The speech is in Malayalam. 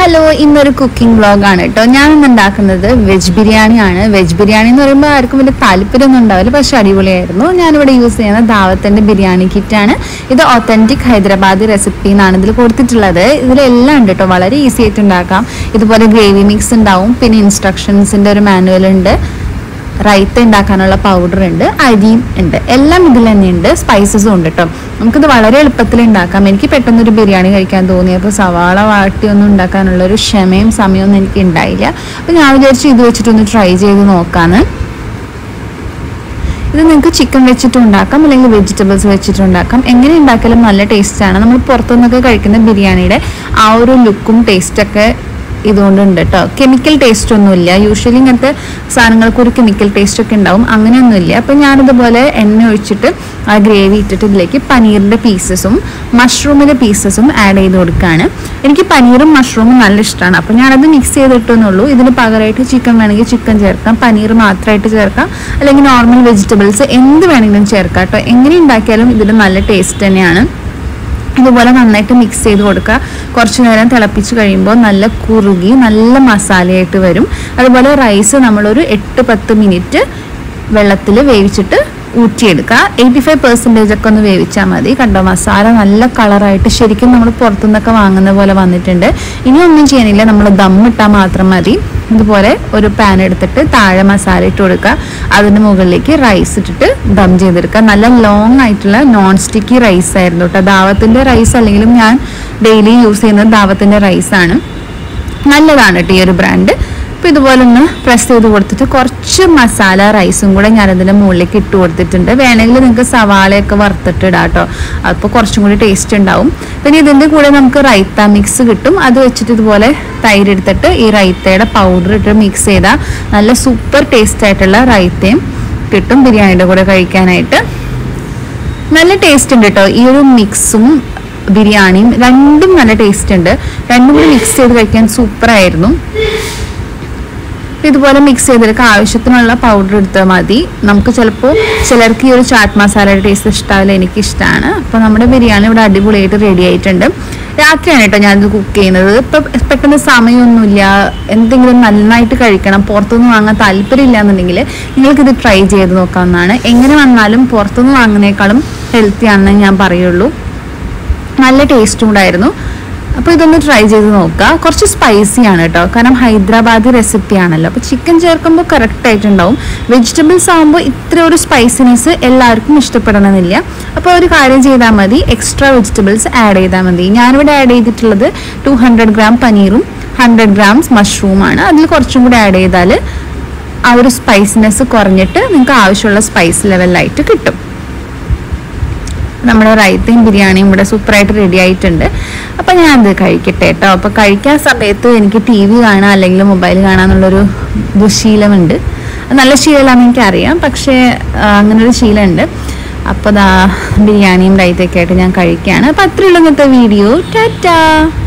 ഹലോ ഇന്നൊരു കുക്കിംഗ് വ്ളോഗാണ് കേട്ടോ ഞാൻ ഇന്ന് ഉണ്ടാക്കുന്നത് വെജ് ബിരിയാണിയാണ് വെജ് ബിരിയാണി എന്ന് പറയുമ്പോൾ ആർക്കും വലിയ താല്പര്യമൊന്നും ഉണ്ടാവില്ല പക്ഷെ അടിപൊളിയായിരുന്നു ഞാനിവിടെ യൂസ് ചെയ്യുന്ന ദാവത്തിന്റെ ബിരിയാണി കിറ്റാണ് ഇത് ഒത്തന്റിക് ഹൈദരാബാദി റെസിപ്പി എന്നാണ് ഇതിൽ കൊടുത്തിട്ടുള്ളത് ഇതിലെല്ലാം ഉണ്ട് കേട്ടോ വളരെ ഈസി ആയിട്ട് ഉണ്ടാക്കാം ഇതുപോലെ ഗ്രേവി മിക്സ് ഉണ്ടാവും പിന്നെ ഇൻസ്ട്രക്ഷൻസിന്റെ ഒരു മാനുവൽ ഉണ്ട് റൈത്ത ഉണ്ടാക്കാനുള്ള പൗഡർ ഉണ്ട് അരിയും ഉണ്ട് എല്ലാം ഇതിൽ തന്നെ ഉണ്ട് സ്പൈസസും ഉണ്ട് കേട്ടോ നമുക്കിത് വളരെ എളുപ്പത്തിൽ ഉണ്ടാക്കാം എനിക്ക് പെട്ടെന്ന് ഒരു ബിരിയാണി കഴിക്കാൻ തോന്നിയപ്പോൾ സവാള വാട്ടിയൊന്നും ഉണ്ടാക്കാനുള്ള ഒരു ക്ഷമയും സമയമൊന്നും എനിക്ക് ഉണ്ടായില്ല അപ്പോൾ ഞാൻ വിചാരിച്ചു ഇത് വെച്ചിട്ടൊന്ന് ട്രൈ ചെയ്ത് നോക്കാന്ന് ഇത് നിങ്ങൾക്ക് ചിക്കൻ വെച്ചിട്ട് ഉണ്ടാക്കാം അല്ലെങ്കിൽ വെജിറ്റബിൾസ് വെച്ചിട്ട് ഉണ്ടാക്കാം എങ്ങനെ ഉണ്ടാക്കിയാലും നല്ല ടേസ്റ്റാണ് നമ്മൾ പുറത്തുനിന്നൊക്കെ കഴിക്കുന്ന ബിരിയാണിയുടെ ആ ഒരു ലുക്കും ടേസ്റ്റൊക്കെ ഇതുകൊണ്ടുണ്ട് കേട്ടോ കെമിക്കൽ ടേസ്റ്റ് ഒന്നുമില്ല യൂഷ്വലി ഇങ്ങനത്തെ സാധനങ്ങൾക്ക് ഒരു കെമിക്കൽ ടേസ്റ്റ് ഒക്കെ ഉണ്ടാവും അങ്ങനെയൊന്നുമില്ല അപ്പം ഞാനിതുപോലെ എണ്ണ ഒഴിച്ചിട്ട് ആ ഗ്രേവി ഇട്ടിട്ട് ഇതിലേക്ക് പനീറിൻ്റെ പീസസും മഷ്റൂമിൻ്റെ പീസസും ആഡ് ചെയ്ത് കൊടുക്കുകയാണ് എനിക്ക് പനീറും മഷ്റൂമും നല്ല ഇഷ്ടമാണ് അപ്പം ഞാനത് മിക്സ് ചെയ്തിട്ടെന്നുള്ളൂ ഇതിന് പകരമായിട്ട് ചിക്കൻ വേണമെങ്കിൽ ചിക്കൻ ചേർക്കാം പനീർ മാത്രമായിട്ട് ചേർക്കാം അല്ലെങ്കിൽ നോർമൽ വെജിറ്റബിൾസ് എന്ത് വേണമെങ്കിലും ചേർക്കാം കേട്ടോ എങ്ങനെ ഉണ്ടാക്കിയാലും ഇതിന് നല്ല ടേസ്റ്റ് തന്നെയാണ് ഇതുപോലെ നന്നായിട്ട് മിക്സ് ചെയ്ത് കൊടുക്കുക കുറച്ച് നേരം തിളപ്പിച്ച് കഴിയുമ്പോൾ നല്ല കുറുകി നല്ല മസാലയായിട്ട് വരും അതുപോലെ റൈസ് നമ്മളൊരു എട്ട് പത്ത് മിനിറ്റ് വെള്ളത്തിൽ വേവിച്ചിട്ട് ഊറ്റിയെടുക്കുക എയ്റ്റി ഫൈവ് പെർസെൻറ്റേജ് ഒക്കെ ഒന്ന് വേവിച്ചാൽ മതി കണ്ടോ മസാല നല്ല കളറായിട്ട് ശരിക്കും നമ്മൾ പുറത്തുനിന്നൊക്കെ വാങ്ങുന്ന പോലെ വന്നിട്ടുണ്ട് ഇനി ഒന്നും ചെയ്യാനില്ല നമ്മൾ ദമ്മിട്ടാൽ മാത്രം മതി ഇതുപോലെ ഒരു പാൻ എടുത്തിട്ട് താഴെ മസാല ഇട്ട് കൊടുക്കുക അതിന് മുകളിലേക്ക് റൈസ് ഇട്ടിട്ട് ദം ചെയ്തെടുക്കുക നല്ല ലോങ് ആയിട്ടുള്ള നോൺ സ്റ്റിക്കി റൈസ് ആയിരുന്നു കേട്ടോ ദാവത്തിൻ്റെ റൈസ് അല്ലെങ്കിലും ഞാൻ ഡെയിലി യൂസ് ചെയ്യുന്നത് ദാവത്തിൻ്റെ റൈസാണ് നല്ലതാണ് കേട്ടോ ഈ ഒരു ബ്രാൻഡ് അപ്പോൾ ഇതുപോലെ ഒന്ന് പ്രസ് ചെയ്ത് കൊടുത്തിട്ട് കുറച്ച് മസാല റൈസും കൂടെ ഞാനതിൻ്റെ മുകളിലേക്ക് ഇട്ട് കൊടുത്തിട്ടുണ്ട് വേണമെങ്കിൽ നിങ്ങൾക്ക് സവാളയൊക്കെ വറുത്തിട്ട് ഇടാം കേട്ടോ അപ്പോൾ കുറച്ചും കൂടി ടേസ്റ്റ് ഉണ്ടാവും പിന്നെ ഇതിൻ്റെ കൂടെ നമുക്ക് റൈത്ത മിക്സ് കിട്ടും അത് വെച്ചിട്ട് ഇതുപോലെ തൈര് എടുത്തിട്ട് ഈ റൈത്തയുടെ പൗഡർ ഇട്ട് മിക്സ് ചെയ്താൽ നല്ല സൂപ്പർ ടേസ്റ്റ് ആയിട്ടുള്ള റൈത്തയും കിട്ടും ബിരിയാണിയുടെ കൂടെ കഴിക്കാനായിട്ട് നല്ല ടേസ്റ്റ് ഉണ്ട് കേട്ടോ ഈ ഒരു മിക്സും ബിരിയാണിയും രണ്ടും നല്ല ടേസ്റ്റ് ഉണ്ട് രണ്ടും കൂടി മിക്സ് ചെയ്ത് കഴിക്കാൻ സൂപ്പർ ആയിരുന്നു ഇതുപോലെ മിക്സ് ചെയ്തെടുക്കുക ആവശ്യത്തിനുള്ള പൗഡർ എടുത്താൽ മതി നമുക്ക് ചിലപ്പോൾ ചിലർക്ക് ഈ ഒരു ചാറ്റ് മസാലയുടെ ടേസ്റ്റ് ഇഷ്ടമാവില്ല എനിക്ക് ഇഷ്ടമാണ് അപ്പോൾ നമ്മുടെ ബിരിയാണി ഇവിടെ അടിപൊളിയായിട്ട് റെഡി ആയിട്ടുണ്ട് രാത്രിയാണ് കേട്ടോ ഞാനിത് കുക്ക് ചെയ്യുന്നത് ഇപ്പം പെട്ടെന്ന് സമയമൊന്നുമില്ല എന്തെങ്കിലും നന്നായിട്ട് കഴിക്കണം പുറത്തുനിന്ന് വാങ്ങാൻ താല്പര്യമില്ല എന്നുണ്ടെങ്കിൽ നിങ്ങൾക്കിത് ട്രൈ ചെയ്ത് നോക്കാവുന്നതാണ് എങ്ങനെ വന്നാലും പുറത്തുനിന്ന് വാങ്ങുന്നേക്കാളും ഹെൽത്തി ആണെന്ന് ഞാൻ പറയുള്ളൂ നല്ല ടേസ്റ്റും ഉണ്ടായിരുന്നു അപ്പോൾ ഇതൊന്ന് ട്രൈ ചെയ്ത് നോക്കുക കുറച്ച് സ്പൈസി ആണ് കേട്ടോ കാരണം ഹൈദരാബാദി റെസിപ്പി ആണല്ലോ അപ്പോൾ ചിക്കൻ ചേർക്കുമ്പോൾ കറക്റ്റ് ആയിട്ടുണ്ടാവും വെജിറ്റബിൾസ് ആകുമ്പോൾ ഇത്ര ഒരു സ്പൈസിനെസ് എല്ലാവർക്കും ഇഷ്ടപ്പെടണമെന്നില്ല അപ്പോൾ ഒരു കാര്യം ചെയ്താൽ മതി എക്സ്ട്രാ വെജിറ്റബിൾസ് ആഡ് ചെയ്താൽ മതി ഞാനിവിടെ ആഡ് ചെയ്തിട്ടുള്ളത് ടു ഹൺഡ്രഡ് ഗ്രാം പനീറും ഹൺഡ്രഡ് ഗ്രാംസ് മഷ്റൂമാണ് അതിൽ കുറച്ചും കൂടി ആഡ് ചെയ്താൽ ആ ഒരു സ്പൈസിനെസ് കുറഞ്ഞിട്ട് നിങ്ങൾക്ക് ആവശ്യമുള്ള സ്പൈസ് ലെവലിലായിട്ട് കിട്ടും നമ്മുടെ റൈത്തയും ബിരിയാണിയും ഇവിടെ സൂപ്പറായിട്ട് റെഡി ആയിട്ടുണ്ട് അപ്പം ഞാൻ അത് കഴിക്കട്ടെ കേട്ടോ അപ്പോൾ കഴിക്കാൻ സമയത്ത് എനിക്ക് ടി വി കാണാം അല്ലെങ്കിൽ മൊബൈൽ കാണാന്നുള്ളൊരു ദുശീലമുണ്ട് അത് നല്ല ശീലമാണെന്ന് എനിക്കറിയാം പക്ഷേ ആ, അങ്ങനൊരു ശീലമുണ്ട് അപ്പോൾ ദാ ബിരിയാണിയും റൈത്തയൊക്കെ ആയിട്ട് ഞാൻ കഴിക്കുകയാണ് അപ്പോൾ അത്രയുള്ള ഇന്നത്തെ വീഡിയോ ടാറ്റാ